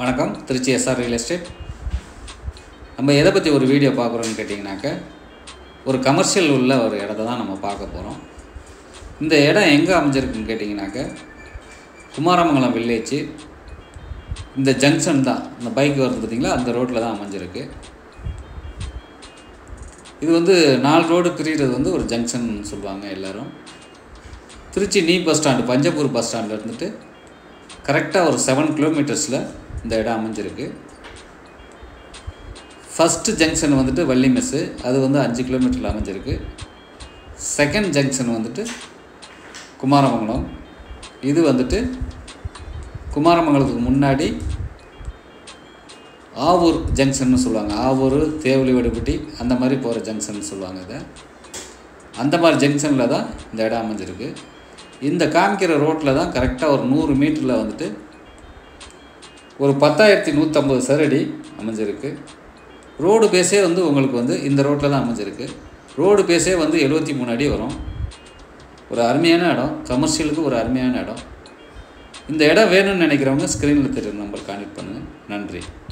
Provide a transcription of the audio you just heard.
வணக்கம் Trichy SR real estate நம்ம எதை பற்றி ஒரு வீடியோ பார்க்குறோன்னு கேட்டிங்கனாக்க ஒரு கமர்ஷியல் உள்ள ஒரு இடத்த தான் நம்ம பார்க்க போகிறோம் இந்த இடம் எங்கே அமைஞ்சிருக்குன்னு கேட்டிங்கனாக்க குமாரமங்கலம் வில்லேஜ் இந்த ஜங்ஷன் தான் இந்த பைக் வருது பார்த்தீங்களா அந்த ரோட்டில் தான் அமைஞ்சிருக்கு இது வந்து நாலு ரோடு பிரிகிறது வந்து ஒரு ஜங்ஷன் சொல்லுவாங்க எல்லோரும் திருச்சி நீ பஸ் ஸ்டாண்டு பஞ்சப்பூர் பஸ் ஸ்டாண்டில் இருந்துட்டு கரெக்டாக ஒரு செவன் கிலோமீட்டர்ஸில் இந்த இடம் அமைஞ்சிருக்கு ஃபஸ்ட்டு ஜங்ஷன் வந்துட்டு வள்ளி மெஸ்ஸு அது வந்து அஞ்சு கிலோமீட்டரில் அமைஞ்சிருக்கு செகண்ட் ஜங்ஷன் வந்துட்டு குமாரமங்கலம் இது வந்துட்டு குமாரமங்கலத்துக்கு முன்னாடி ஆவூர் ஜங்ஷன்னு சொல்லுவாங்க ஆவூர் தேவலி வடுபட்டி அந்த மாதிரி போகிற ஜங்ஷன் சொல்லுவாங்க இதை அந்த மாதிரி ஜங்ஷனில் தான் இந்த இடம் அமைஞ்சிருக்கு இந்த காமிக்கிற ரோட்டில் தான் கரெக்டாக ஒரு நூறு மீட்டரில் வந்துட்டு ஒரு பத்தாயிரத்தி நூற்றம்பது சரடி அமைஞ்சிருக்கு ரோடு பேஸே வந்து உங்களுக்கு வந்து இந்த ரோட்டில் தான் அமைஞ்சிருக்கு ரோடு பேஸே வந்து எழுபத்தி மூணு அடி வரும் ஒரு அருமையான இடம் கமர்ஷியலுக்கு ஒரு அருமையான இடம் இந்த இடம் வேணும்னு நினைக்கிறவங்க ஸ்க்ரீனில் தெரியும் நம்பர் கான்டெக்ட் பண்ணுங்கள் நன்றி